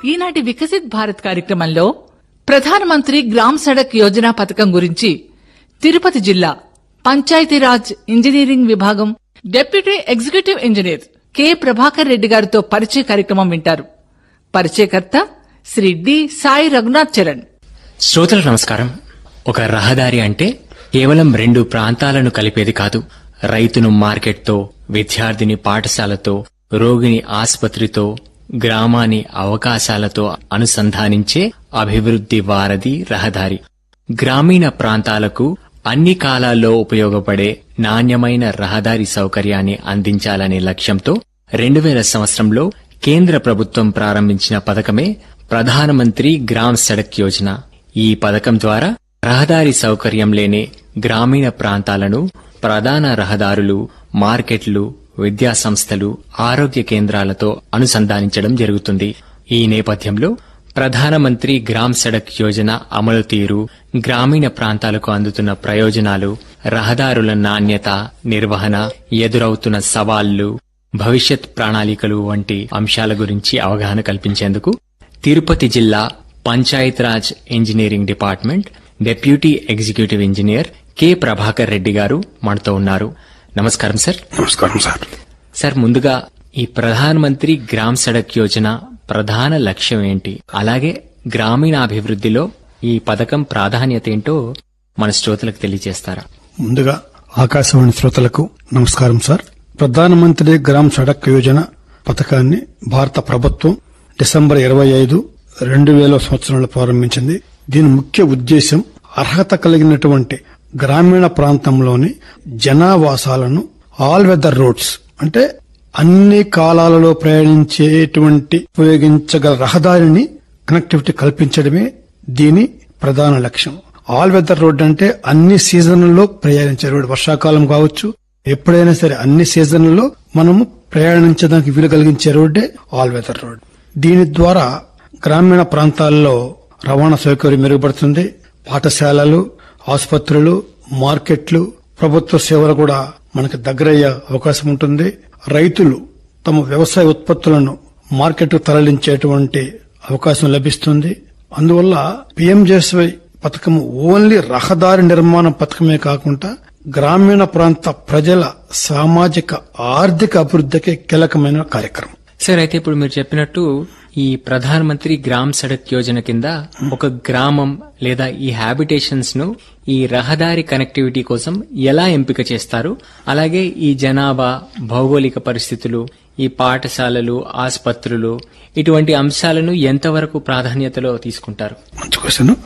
ఈనాటి వికసిత్ భారత్ కార్యక్రమంలో ప్రధానమంత్రి గ్రామ్ సడక్ యోజన పథకం గురించి తిరుపతి జిల్లా పంచాయతీరాజ్ ఇంజనీరింగ్ విభాగం deputy executive engineer K Prabhakar Reddy గారితో పరిచయ కార్యక్రమం వింటారు పరిచయకర్త శ్రీ డి సాయి రఘునాథ్ చరణ్ శ్రోతలకు నమస్కారం ఒక రహదారి అంటే కేవలం రెండు ప్రాంతాలను కలిపేది కాదు రైతును మార్కెట్తో విద్యార్థిని పాఠశాలతో రోగిని ఆసుపత్రితో గ్రామాన్ని అవకాశాలతో అనుసంధానించే అభివృద్ధి వారధి రహదారి గ్రామీణ ప్రాంతాలకు అన్ని కాలాల్లో ఉపయోగపడే నాణ్యమైన రహదారి సౌకర్యాన్ని అందించాలనే లక్ష్యంతో రెండు వేల సంవత్సరంలో కేంద్ర ప్రభుత్వం ప్రారంభించిన పథకమే ప్రధానమంత్రి గ్రామ్ సడక్ యోజన ఈ పథకం ద్వారా రహదారి సౌకర్యం లేని గ్రామీణ ప్రాంతాలను ప్రధాన రహదారులు మార్కెట్లు విద్యా సంస్థలు ఆరోగ్య కేంద్రాలతో అనుసంధానించడం జరుగుతుంది ఈ నేపథ్యంలో ప్రధానమంత్రి గ్రామ్ సడక్ యోజన అమలు తీరు గ్రామీణ ప్రాంతాలకు అందుతున్న ప్రయోజనాలు రహదారుల నాణ్యత నిర్వహణ ఎదురవుతున్న సవాళ్లు భవిష్యత్ ప్రణాళికలు వంటి అంశాల గురించి అవగాహన కల్పించేందుకు తిరుపతి జిల్లా Panchayati Raj engineering department deputy executive engineer K Prabhakar Reddy గారు మనతో ఉన్నారు నమస్కారం సార్ నమస్కారం సార్ సార్ ముందుగా ఈ ప్రధాన మంత్రి గ్రామ్ సడక్ యోజన ప్రధాన లక్ష్యం ఏంటి అలాగే గ్రామీణాభివృద్ధిలో ఈ పథకం ప్రాధాన్యత ఏంటో మన శ్రోతలకు తెలియజేస్తారా ముందుగా ఆకాశవాణి శ్రోతలకు నమస్కారం సార్ ప్రధానమంత్రి గ్రామ్ సడక్ యోజన పథకాన్ని భారత ప్రభుత్వం డిసెంబర్ ఇరవై ఐదు రెండు వేల సంవత్సరంలో ప్రారంభించింది దీని ముఖ్య ఉద్దేశం అర్హత కలిగినటువంటి గ్రామీణ ప్రాంతంలోని జనావాసాలను ఆల్ వెదర్ రోడ్స్ అంటే అన్ని కాలాలలో ప్రయాణించేటువంటి ఉపయోగించగల రహదారిని కనెక్టివిటీ కల్పించడమే దీని ప్రధాన లక్ష్యం ఆల్ వెదర్ రోడ్ అంటే అన్ని సీజన్లలో ప్రయాణించే రోడ్ వర్షాకాలం కావచ్చు ఎప్పుడైనా సరే అన్ని సీజన్లలో మనము ప్రయాణించడానికి వీలు కలిగించే రోడ్డే ఆల్ వెదర్ రోడ్ దీని ద్వారా గ్రామీణ ప్రాంతాల్లో రవాణా సౌకర్యం మెరుగుపడుతుంది పాఠశాలలు ఆసుపత్రులు మార్కెట్లు ప్రభుత్వ సేవలు కూడా మనకు దగ్గరయ్యే అవకాశం ఉంటుంది రైతులు తమ వ్యవసాయ ఉత్పత్తులను మార్కెట్ తరలించేటువంటి అవకాశం లభిస్తుంది అందువల్ల పిఎంజేఎస్వై పథకం ఓన్లీ రహదారి నిర్మాణ పథకమే కాకుండా గ్రామీణ ప్రాంత ప్రజల సామాజిక ఆర్థిక అభివృద్ధికి కీలకమైన కార్యక్రమం సార్ అయితే ఇప్పుడు మీరు చెప్పినట్టు ఈ ప్రధాన మంత్రి గ్రామ్ సడక్ యోజన కింద ఒక గ్రామం లేదా ఈ హ్యాబిటేషన్స్ ను ఈ రహదారి కనెక్టివిటీ కోసం ఎలా ఎంపిక చేస్తారు అలాగే ఈ జనాభా భౌగోళిక పరిస్థితులు ఈ పాఠశాలలు ఆసుపత్రులు ఇటువంటి అంశాలను ఎంతవరకు ప్రాధాన్యతలో తీసుకుంటారు మంచి క్వశ్చన్